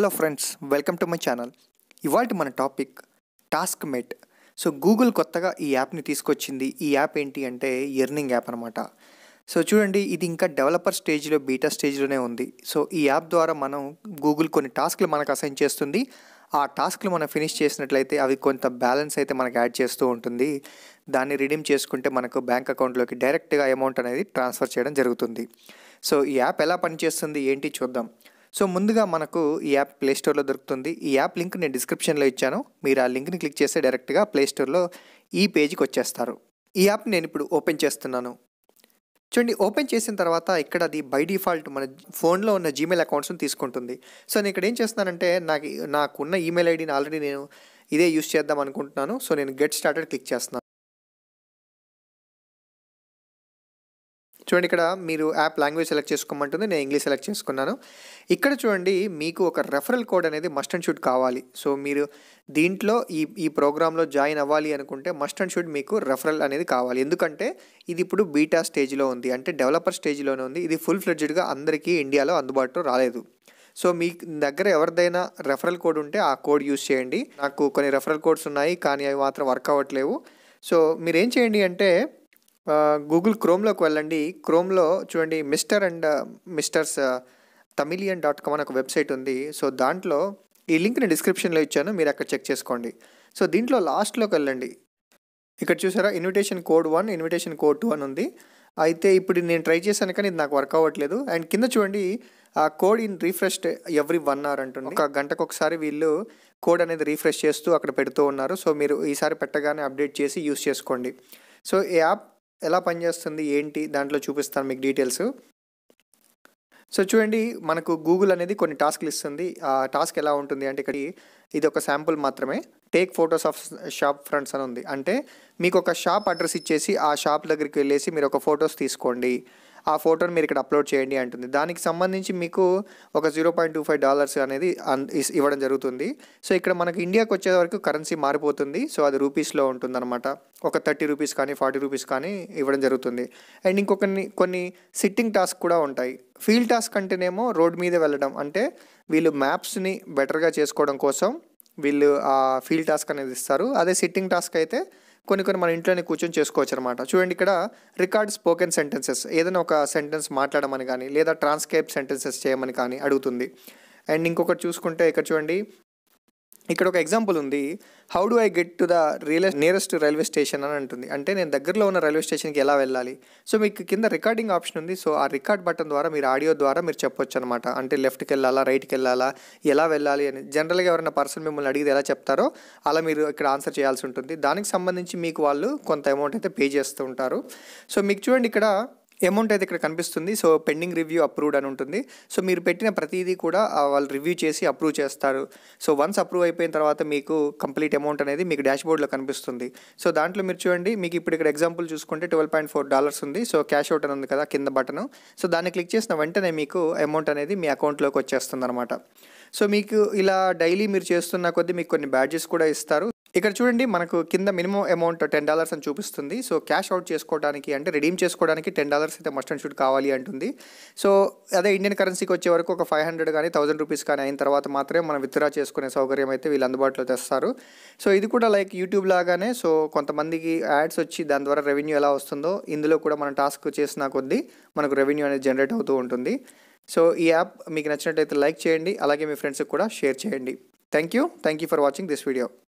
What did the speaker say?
hello friends welcome to my channel ఇవాళ మన topic task mate so Google కొత్తగా ఈ యాప్ని తీసుకొచ్చింది ఈ యాప్ ఏంటి అంటే ఎర్నింగ్ యాప్ అనమాట సో చూడండి ఇది ఇంకా డెవలపర్ స్టేజ్లో బీటా స్టేజ్లోనే ఉంది సో ఈ యాప్ ద్వారా మనం గూగుల్ కొన్ని టాస్క్లు మనకు అసైన్ చేస్తుంది ఆ టాస్క్లు మనం ఫినిష్ చేసినట్లయితే అవి కొంత బ్యాలెన్స్ అయితే మనకు యాడ్ చేస్తూ ఉంటుంది దాన్ని రిడీమ్ చేసుకుంటే మనకు బ్యాంక్ అకౌంట్లోకి డైరెక్ట్గా అమౌంట్ అనేది ట్రాన్స్ఫర్ చేయడం జరుగుతుంది సో ఈ యాప్ ఎలా పనిచేస్తుంది ఏంటి చూద్దాం సో ముందుగా మనకు ఈ యాప్ ప్లే స్టోర్లో దొరుకుతుంది ఈ యాప్ లింక్ నేను డిస్క్రిప్షన్లో ఇచ్చాను మీరు ఆ లింక్ని క్లిక్ చేస్తే డైరెక్ట్గా ప్లే స్టోర్లో ఈ పేజ్కి వచ్చేస్తారు ఈ యాప్ నేను ఇప్పుడు ఓపెన్ చేస్తున్నాను చూడండి ఓపెన్ చేసిన తర్వాత ఇక్కడ అది బై డిఫాల్ట్ మన ఫోన్లో ఉన్న జీమెయిల్ అకౌంట్స్ని తీసుకుంటుంది సో నేను ఇక్కడ ఏం చేస్తున్నానంటే నాకు నాకున్న ఈమెయిల్ ఐడిని ఆల్రెడీ నేను ఇదే యూస్ చేద్దాం అనుకుంటున్నాను సో నేను గెట్ స్టార్టెడ్ క్లిక్ చేస్తున్నాను చూడండి ఇక్కడ మీరు యాప్ లాంగ్వేజ్ సెలెక్ట్ చేసుకోమంటుంది నేను ఇంగ్లీష్ సెలెక్ట్ చేసుకున్నాను ఇక్కడ చూడండి మీకు ఒక రెఫరల్ కోడ్ అనేది మస్ట్ అండ్ షుడ్ కావాలి సో మీరు దీంట్లో ఈ ఈ ప్రోగ్రాంలో జాయిన్ అవ్వాలి అనుకుంటే మస్ట్ అండ్ షుడ్ మీకు రెఫరల్ అనేది కావాలి ఎందుకంటే ఇది ఇప్పుడు బీటా స్టేజ్లో ఉంది అంటే డెవలపర్ స్టేజ్లోనే ఉంది ఇది ఫుల్ ఫ్లెడ్జ్డ్గా అందరికీ ఇండియాలో అందుబాటులో రాలేదు సో మీ దగ్గర ఎవరిదైనా రెఫరల్ కోడ్ ఉంటే ఆ కోడ్ యూస్ చేయండి నాకు కొన్ని రెఫరల్ కోడ్స్ ఉన్నాయి కానీ అవి మాత్రం వర్క్ అవ్వట్లేవు సో మీరు ఏం చేయండి అంటే గూగుల్ క్రోమ్లోకి వెళ్ళండి క్రోమ్లో చూడండి mister and misters Tamilian dot com అని ఒక వెబ్సైట్ ఉంది సో దాంట్లో ఈ లింక్ నేను డిస్క్రిప్షన్లో ఇచ్చాను మీరు అక్కడ చెక్ చేసుకోండి సో దీంట్లో లాస్ట్లోకి వెళ్ళండి ఇక్కడ చూసారా invitation code one invitation code two అని ఉంది అయితే ఇప్పుడు నేను ట్రై చేశాను కానీ ఇది నాకు వర్క్ అవ్వట్లేదు అండ్ కింద చూడండి ఆ code in refreshed every one hour అంటుంది ఒక గంటకు ఒకసారి వీళ్ళు కోడ్ అనేది రీఫ్రెష్ చేస్తూ అక్కడ పెడుతూ ఉన్నారు సో మీరు ఈసారి పెట్టగానే అప్డేట్ చేసి యూస్ చేసుకోండి సో ఈ యాప్ ఎలా పనిచేస్తుంది ఏంటి దాంట్లో చూపిస్తాను మీకు డీటెయిల్స్ సో చూడండి మనకు గూగుల్ అనేది కొన్ని టాస్క్లు ఇస్తుంది ఆ టాస్క్ ఎలా ఉంటుంది అంటే ఇక్కడ ఇది ఒక శాంపుల్ మాత్రమే take photos of shop fronts అని ఉంది అంటే మీకు ఒక షాప్ అడ్రస్ ఇచ్చేసి ఆ షాప్ దగ్గరికి వెళ్ళేసి మీరు ఒక ఫొటోస్ తీసుకోండి ఆ ఫోటోని మీరు ఇక్కడ అప్లోడ్ చేయండి అంటుంది దానికి సంబంధించి మీకు ఒక zero point two five dollars అనేది ఇవ్వడం జరుగుతుంది సో ఇక్కడ మనకి ఇండియాకి వచ్చే వరకు కరెన్సీ మారిపోతుంది సో అది రూపీస్లో ఉంటుందన్నమాట ఒక థర్టీ రూపీస్ కానీ ఫార్టీ రూపీస్ కానీ ఇవ్వడం జరుగుతుంది అండ్ ఇంకొకన్ని కొన్ని సిట్టింగ్ టాస్క్ కూడా ఉంటాయి ఫీల్డ్ టాస్క్ అంటేనేమో రోడ్ మీద వెళ్ళడం అంటే వీళ్ళు మ్యాప్స్ని బెటర్గా చేసుకోవడం కోసం వీళ్ళు ఆ ఫీల్డ్ టాస్క్ అనేది ఇస్తారు అదే సిట్టింగ్ టాస్క్ అయితే కొన్ని కొన్ని మన ఇంట్లోనే కూర్చొని చేసుకోవచ్చు అనమాట చూడండి ఇక్కడ రికార్డ్ స్పోకెన్ సెంటెన్సెస్ ఏదైనా ఒక సెంటెన్స్ మాట్లాడమని కానీ లేదా ట్రాన్స్క్రైబ్ సెంటెన్సెస్ చేయమని కానీ అడుగుతుంది అండ్ ఇంకొకటి చూసుకుంటే ఇక్కడ చూడండి ఇక్కడ ఒక ఎగ్జాంపుల్ ఉంది how do I get to the real nearest railway station అని అంటుంది అంటే నేను దగ్గరలో ఉన్న రైల్వే స్టేషన్కి ఎలా వెళ్ళాలి సో మీకు కింద రికార్డింగ్ ఆప్షన్ ఉంది సో ఆ రికార్డ్ బటన్ ద్వారా మీరు ఆడియో ద్వారా మీరు చెప్పొచ్చు అనమాట అంటే లెఫ్ట్కి వెళ్ళాలా రైట్కి వెళ్ళాలా ఎలా వెళ్ళాలి అని జనరల్గా ఎవరైనా పర్సన్ మిమ్మల్ని అడిగితే ఎలా చెప్తారో అలా మీరు ఇక్కడ ఆన్సర్ చేయాల్సి ఉంటుంది దానికి సంబంధించి మీకు వాళ్ళు కొంత అమౌంట్ అయితే పే చేస్తూ ఉంటారు సో మీకు చూడండి ఇక్కడ అమౌంట్ అయితే ఇక్కడ కనిపిస్తుంది సో పెండింగ్ రివ్యూ అప్రూవ్డ్ అని ఉంటుంది సో మీరు పెట్టిన ప్రతిదీ కూడా వాళ్ళు రివ్యూ చేసి అప్రూవ్ చేస్తారు సో వన్స్ అప్రూవ్ అయిపోయిన తర్వాత మీకు కంప్లీట్ అమౌంట్ అనేది మీకు డాష్బోర్డ్లో కనిపిస్తుంది సో దాంట్లో మీరు చూడండి మీకు ఇప్పుడు ఇక్కడ ఎగ్జాంపుల్ చూసుకుంటే ట్వెల్వ్ పాయింట్ ఫోర్ డాలర్స్ ఉంది సో క్యాష్ అవుట్ అని ఉంది కదా కింద బటన్ సో దాన్ని క్లిక్ చేసిన వెంటనే మీకు అమౌంట్ అనేది మీ అకౌంట్లోకి వచ్చేస్తుంది అనమాట సో మీకు ఇలా డైలీ మీరు చేస్తున్న కొద్దీ మీకు కొన్ని బ్యాడ్జెస్ కూడా ఇస్తారు ఇక్కడ చూడండి మనకు కింద మినిమం అమౌంట్ టెన్ డాలర్స్ అని చూపిస్తుంది సో క్యాష్ అవుట్ చేసుకోవడానికి అంటే రిడీమ్ చేసుకోవడానికి టెన్ డాలర్స్ అయితే మస్ట్ అండ్ షుడ్ కావాలి అంటుంది సో అదే ఇండియన్ కరెన్సీకి వచ్చే వరకు ఒక ఫైవ్ హండ్రెడ్ కానీ థౌసండ్ రూపీస్ కానీ అయిన తర్వాత మాత్రమే మనం విత్డ్రా చేసుకునే సౌకర్యం అయితే వీళ్ళు అందుబాటులో తెస్తారు సో ఇది కూడా లైక్ యూట్యూబ్ లాగానే సో కొంతమందికి యాడ్స్ వచ్చి దాని ద్వారా రెవెన్యూ ఎలా వస్తుందో ఇందులో కూడా మనం టాస్క్ చేసిన కొద్దీ మనకు రెవెన్యూ అనేది జనరేట్ అవుతూ ఉంటుంది సో ఈ యాప్ మీకు నచ్చినట్టయితే లైక్ చేయండి అలాగే మీ ఫ్రెండ్స్కి కూడా షేర్ చేయండి thank you thank you for watching this video